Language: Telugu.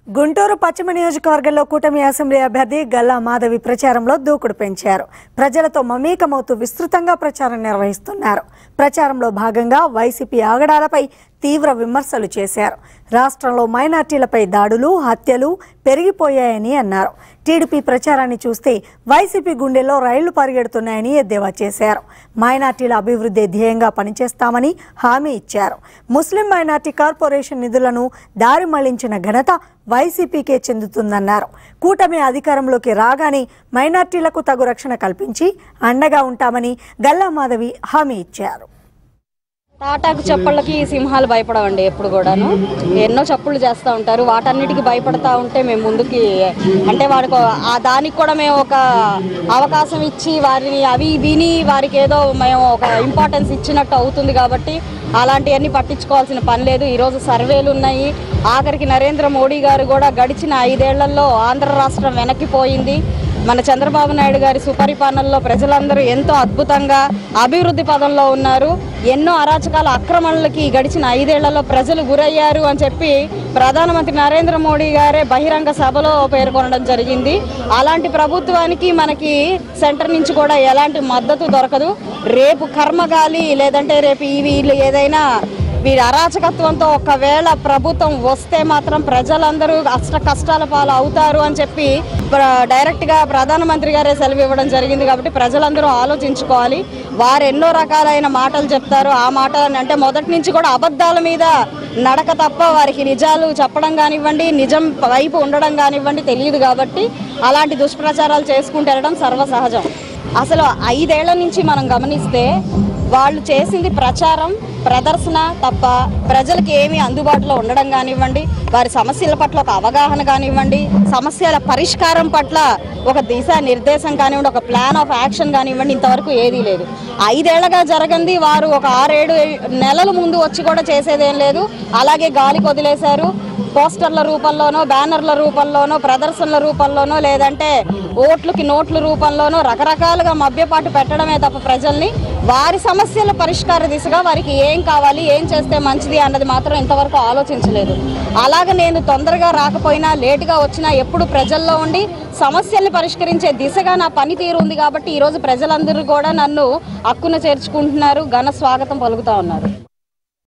గుంటూరు పశ్చిమ నియోజకవర్గంలో కూటమి అసెంబ్లీ అభ్యర్థి గల్లా మాధవి ప్రచారంలో దూకుడు పెంచారు ప్రజలతో మమేకమవుతూ విస్తృతంగా ప్రచారం నిర్వహిస్తున్నారు ప్రచారంలో భాగంగా వైసీపీ ఆగడాలపై తీవ్ర విమర్శలు చేశారు రాష్ట్రంలో మైనార్టీలపై దాడులు హత్యలు పెరిగిపోయాయని అన్నారు టీడీపీ ప్రచారాన్ని చూస్తే వైసీపీ గుండెల్లో రైళ్లు పరిగెడుతున్నాయని ఎద్దేవా చేశారు మైనార్టీల అభివృద్ధి ధ్యేయంగా పనిచేస్తామని హామీ ఇచ్చారు ముస్లిం మైనార్టీ కార్పొరేషన్ నిధులను దారి మళ్లించిన ఘనత వైసీపీకే చెందుతుందన్నారు కూటమి అధికారంలోకి రాగానే మైనార్టీలకు తగు రక్షణ కల్పించి అండగా ఉంటామని గల్లా మాధవి హామీ ఇచ్చారు తాటాకు చప్పళ్ళకి సింహాలు భయపడవండి ఎప్పుడు కూడాను ఎన్నో చప్పుళ్ళు చేస్తూ ఉంటారు వాటన్నిటికి భయపడతా ఉంటే మేము ముందుకి అంటే వాడికి ఆ దానికి కూడా మేము ఒక అవకాశం ఇచ్చి వారిని అవి విని వారికి ఏదో మేము ఒక ఇంపార్టెన్స్ ఇచ్చినట్టు అవుతుంది కాబట్టి అలాంటివన్నీ పట్టించుకోవాల్సిన పని లేదు ఈరోజు సర్వేలు ఉన్నాయి ఆఖరికి నరేంద్ర మోడీ గారు కూడా గడిచిన ఐదేళ్లలో ఆంధ్ర రాష్ట్రం వెనక్కిపోయింది మన చంద్రబాబు నాయుడు గారి సుపరిపాలనలో ప్రజలందరూ ఎంతో అద్భుతంగా అభివృద్ధి పదంలో ఉన్నారు ఎన్నో అరాచకాల అక్రమణలకి గడిచిన ఐదేళ్లలో ప్రజలు గురయ్యారు అని చెప్పి ప్రధానమంత్రి నరేంద్ర మోడీ గారే బహిరంగ సభలో పేర్కొనడం జరిగింది అలాంటి ప్రభుత్వానికి మనకి సెంటర్ నుంచి కూడా ఎలాంటి మద్దతు దొరకదు రేపు కర్మగాలి లేదంటే రేపు ఈ వీళ్ళు ఏదైనా వీరి అరాచకత్వంతో ఒకవేళ ప్రభుత్వం వస్తే మాత్రం ప్రజలందరూ అష్ట కష్టాల పాలు అవుతారు అని చెప్పి ప్ర- డైరెక్ట్గా ప్రధానమంత్రి గారే సెలవు ఇవ్వడం జరిగింది కాబట్టి ప్రజలందరూ ఆలోచించుకోవాలి వారు ఎన్నో రకాలైన మాటలు చెప్తారు ఆ మాటలని అంటే మొదటి నుంచి కూడా అబద్ధాల మీద నడక తప్ప వారికి నిజాలు చెప్పడం కానివ్వండి నిజం వైపు ఉండడం కానివ్వండి తెలియదు కాబట్టి అలాంటి దుష్ప్రచారాలు చేసుకుంటూ వెళ్ళడం సర్వసహజం అసలు ఐదేళ్ల నుంచి మనం గమనిస్తే వాళ్ళు చేసింది ప్రచారం ప్రదర్శన తప్ప ప్రజలకు ఏమీ అందుబాటులో ఉండడం కానివ్వండి వారి సమస్యల పట్ల ఒక అవగాహన కానివ్వండి సమస్యల పరిష్కారం పట్ల ఒక దిశ నిర్దేశం కానివ్వండి ఒక ప్లాన్ ఆఫ్ యాక్షన్ కానివ్వండి ఇంతవరకు ఏదీ లేదు ఐదేళ్లగా జరగంది వారు ఒక ఆరేడు నెలల ముందు వచ్చి కూడా చేసేదేం లేదు అలాగే గాలికి వదిలేశారు పోస్టర్ల రూపంలోనో బ్యానర్ల రూపంలోనో ప్రదర్శనల రూపంలోనో లేదంటే ఓట్లకి నోట్ల రూపంలోనో రకరకాలుగా మభ్యపాటు పెట్టడమే తప్ప ప్రజల్ని వారి సమస్యల పరిష్కార దిశగా వారికి ఏం కావాలి ఏం చేస్తే మంచిది అన్నది మాత్రం ఇంతవరకు ఆలోచించలేదు అలాగే నేను తొందరగా రాకపోయినా లేటుగా వచ్చినా ఎప్పుడు ప్రజల్లో ఉండి సమస్యల్ని పరిష్కరించే దిశగా నా పనితీరు ఉంది కాబట్టి ఈరోజు ప్రజలందరూ కూడా నన్ను హక్కున చేర్చుకుంటున్నారు ఘన స్వాగతం పలుకుతా ఉన్నారు